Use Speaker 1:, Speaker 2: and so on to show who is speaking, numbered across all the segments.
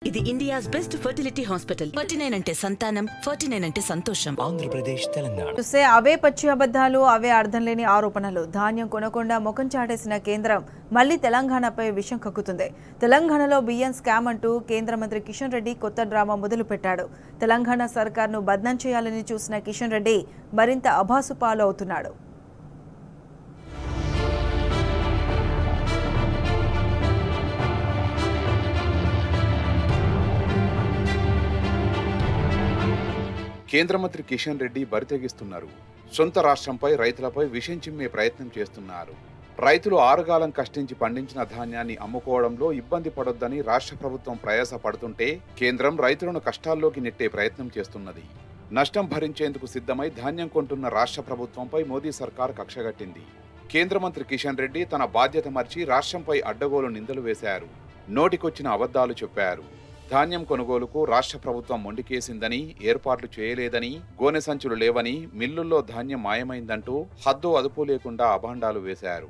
Speaker 1: ఇది India's best fertility hospital
Speaker 2: forty nine అంటే సంతానం ఫార్టీ నైన్ అంటే సంతోషం
Speaker 3: ఆంధ్రప్రదేశ్ తెలంగాణ
Speaker 4: చూస్తే అవే పచ్చి అబద్ధాలు అవే అర్థం లేని ఆరోపణలు ధాన్యం కొనకుండా ముఖం చాటేసిన కేంద్రం మళ్లీ తెలంగాణపై విషం కక్కుతుంది తెలంగాణలో బియ్యం స్కామ్ అంటూ కేంద్ర మంత్రి కిషన్ రెడ్డి కొత్త డ్రామా మొదలుపెట్టాడు తెలంగాణ సర్కార్ను బద్నాం చేయాలని చూసిన కిషన్ రెడ్డి మరింత అభాసు పాలు అవుతున్నాడు
Speaker 5: కేంద్ర మంత్రి కిషన్ రెడ్డి బరితెగిస్తున్నారు సొంత రాష్ట్రంపై రైతులపై విషం చిమ్మే ప్రయత్నం చేస్తున్నారు రైతులు ఆరుగాలం కష్టించి పండించిన ధాన్యాన్ని అమ్ముకోవడంలో ఇబ్బంది పడొద్దని రాష్ట్ర ప్రభుత్వం ప్రయాస పడుతుంటే కేంద్రం రైతులను కష్టాల్లోకి నెట్టే ప్రయత్నం చేస్తున్నది నష్టం భరించేందుకు సిద్ధమై ధాన్యం కొంటున్న రాష్ట్ర ప్రభుత్వంపై మోదీ సర్కార్ కక్షగట్టింది కేంద్ర మంత్రి కిషన్ రెడ్డి తన బాధ్యత మర్చి రాష్ట్రంపై అడ్డగోలు నిందలు వేశారు నోటికొచ్చిన అబద్ధాలు చెప్పారు ధాన్యం కొనుగోలుకు రాష్ట్ర ప్రభుత్వం మొండికేసిందని ఏర్పాట్లు చేయలేదని గోనె సంచులు లేవని మిల్లుల్లో ధాన్యం మాయమైందంటూ హద్దు అదుపు లేకుండా అభాండాలు వేశారు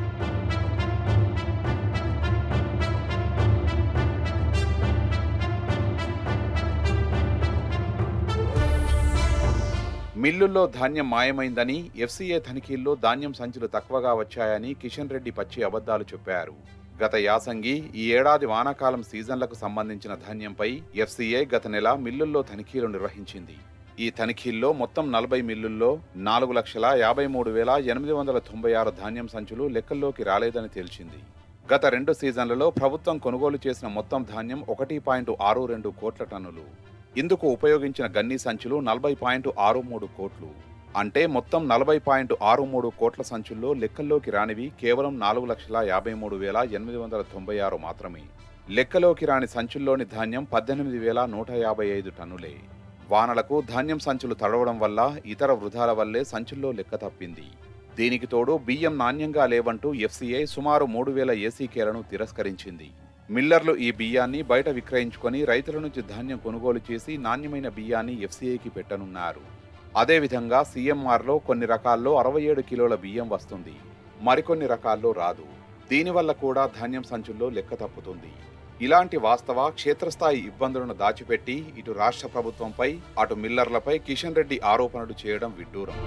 Speaker 5: మిల్లుల్లో ధాన్యం మాయమైందని ఎఫ్సీఏ తనిఖీల్లో ధాన్యం సంచులు తక్కువగా వచ్చాయని కిషన్ రెడ్డి పచ్చి అబద్ధాలు చెప్పారు గత యాసంగి ఈ ఏడాది వానాకాలం సీజన్లకు సంబంధించిన ధాన్యంపై ఎఫ్సీఏ గత నెల మిల్లుల్లో తనిఖీలు నిర్వహించింది ఈ తనిఖీల్లో మొత్తం నలభై మిల్లుల్లో నాలుగు లక్షల యాభై మూడు వేల ఎనిమిది వందల తొంభై ఆరు ధాన్యం సంచులు లెక్కల్లోకి రాలేదని తేల్చింది గత రెండు సీజన్లలో ప్రభుత్వం కొనుగోలు చేసిన మొత్తం ధాన్యం ఒకటి పాయింట్ ఆరు రెండు కోట్ల టన్నులు ఇందుకు ఉపయోగించిన గన్ని సంచులు నలభై పాయింట్ ఆరు మూడు కోట్లు అంటే మొత్తం నలభై పాయింట్ ఆరు మూడు కోట్ల సంచుల్లో లెక్కల్లోకి రానివి కేవలం నాలుగు లక్షల యాభై మూడు వేల ఎనిమిది వందల తొంభై ఆరు మాత్రమే లెక్కలోకి రాని సంచుల్లోని ధాన్యం పద్దెనిమిది వేల నూట యాభై ఐదు టన్నులే వానలకు ధాన్యం సంచులు తడవడం వల్ల ఇతర వృధాల వల్లే సంచుల్లో లెక్క తప్పింది దీనికి తోడు బియ్యం నాణ్యంగా లేవంటూ ఎఫ్సీఐ సుమారు మూడు వేల ఏసీకేలను తిరస్కరించింది మిల్లర్లు ఈ బియ్యాన్ని బయట విక్రయించుకొని రైతుల నుంచి ధాన్యం కొనుగోలు చేసి నాణ్యమైన బియ్యాన్ని ఎఫ్సీఐకి పెట్టనున్నారు అదేవిధంగా సీఎంఆర్లో కొన్ని రకాల్లో అరవై ఏడు కిలోల బియ్యం వస్తుంది మరికొన్ని రకాల్లో రాదు దీనివల్ల కూడా ధాన్యం సంచుల్లో లెక్క తప్పుతుంది ఇలాంటి వాస్తవ క్షేత్రస్థాయి ఇబ్బందులను దాచిపెట్టి ఇటు రాష్ట్ర ప్రభుత్వంపై అటు మిల్లర్లపై కిషన్ రెడ్డి ఆరోపణలు చేయడం విడ్డూరం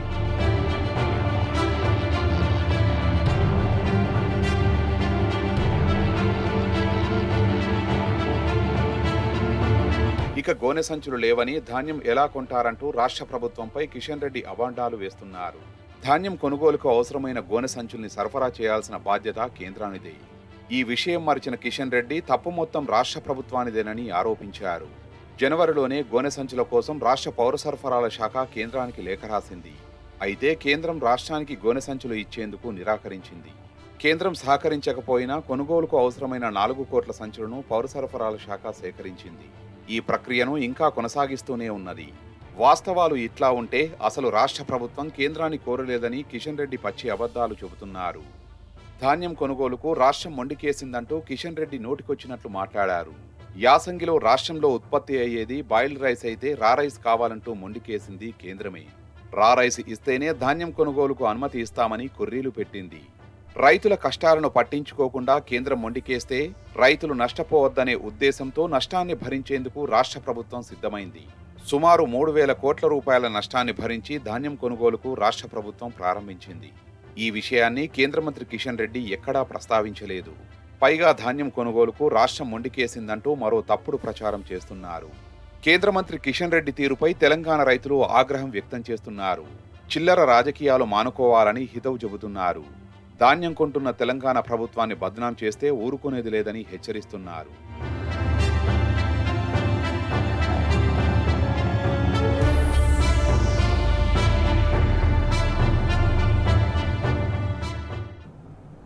Speaker 5: ఇక గోనె సంచులు లేవని ధాన్యం ఎలా కొంటారంటూ రాష్ట్ర ప్రభుత్వంపై కిషన్ రెడ్డి అబాండాలు వేస్తున్నారు ధాన్యం కొనుగోలుకు అవసరమైన గోనె సంచుల్ని సరఫరా చేయాల్సిన బాధ్యత కేంద్రానిదే ఈ విషయం మరిచిన కిషన్ రెడ్డి తప్పు మొత్తం రాష్ట్ర ప్రభుత్వానిదేనని ఆరోపించారు జనవరిలోనే గోనె సంచుల కోసం రాష్ట్ర పౌర సరఫరాల శాఖ కేంద్రానికి లేఖ రాసింది అయితే కేంద్రం రాష్ట్రానికి గోనె సంచులు ఇచ్చేందుకు నిరాకరించింది కేంద్రం సహకరించకపోయినా కొనుగోలుకు అవసరమైన నాలుగు కోట్ల సంచులను పౌర సరఫరాల శాఖ సేకరించింది ఈ ప్రక్రియను ఇంకా కొనసాగిస్తూనే ఉన్నది వాస్తవాలు ఇట్లా ఉంటే అసలు రాష్ట్ర ప్రభుత్వం కేంద్రాన్ని కోరలేదని కిషన్ రెడ్డి పచ్చి అబద్ధాలు చెబుతున్నారు ధాన్యం కొనుగోలుకు రాష్ట్రం మొండికేసిందంటూ కిషన్ రెడ్డి నోటికొచ్చినట్లు మాట్లాడారు యాసంగిలో రాష్ట్రంలో ఉత్పత్తి అయ్యేది బాయిల్డ్ రైస్ అయితే రా రైస్ కావాలంటూ మొండికేసింది కేంద్రమే రా రైస్ ఇస్తేనే ధాన్యం కొనుగోలుకు అనుమతి ఇస్తామని కుర్రీలు పెట్టింది రైతుల కష్టాలను పట్టించుకోకుండా కేంద్రం మొండికేస్తే రైతులు నష్టపోవద్దనే ఉద్దేశంతో నష్టాన్ని భరించేందుకు రాష్ట్ర ప్రభుత్వం సిద్ధమైంది సుమారు మూడు వేల కోట్ల రూపాయల నష్టాన్ని భరించి ధాన్యం కొనుగోలుకు రాష్ట్ర ప్రభుత్వం ప్రారంభించింది ఈ విషయాన్ని కేంద్ర మంత్రి కిషన్ రెడ్డి ఎక్కడా ప్రస్తావించలేదు పైగా ధాన్యం కొనుగోలుకు రాష్ట్రం మొండికేసిందంటూ మరో తప్పుడు ప్రచారం చేస్తున్నారు కేంద్ర మంత్రి కిషన్ రెడ్డి తీరుపై తెలంగాణ రైతులు ఆగ్రహం వ్యక్తం చేస్తున్నారు చిల్లర రాజకీయాలు మానుకోవాలని హితవు చెబుతున్నారు ధాన్యం కొంటున్న తెలంగాణ ప్రభుత్వాన్ని బద్నాం చేస్తే ఊరుకునేది లేదని హెచ్చరిస్తున్నారు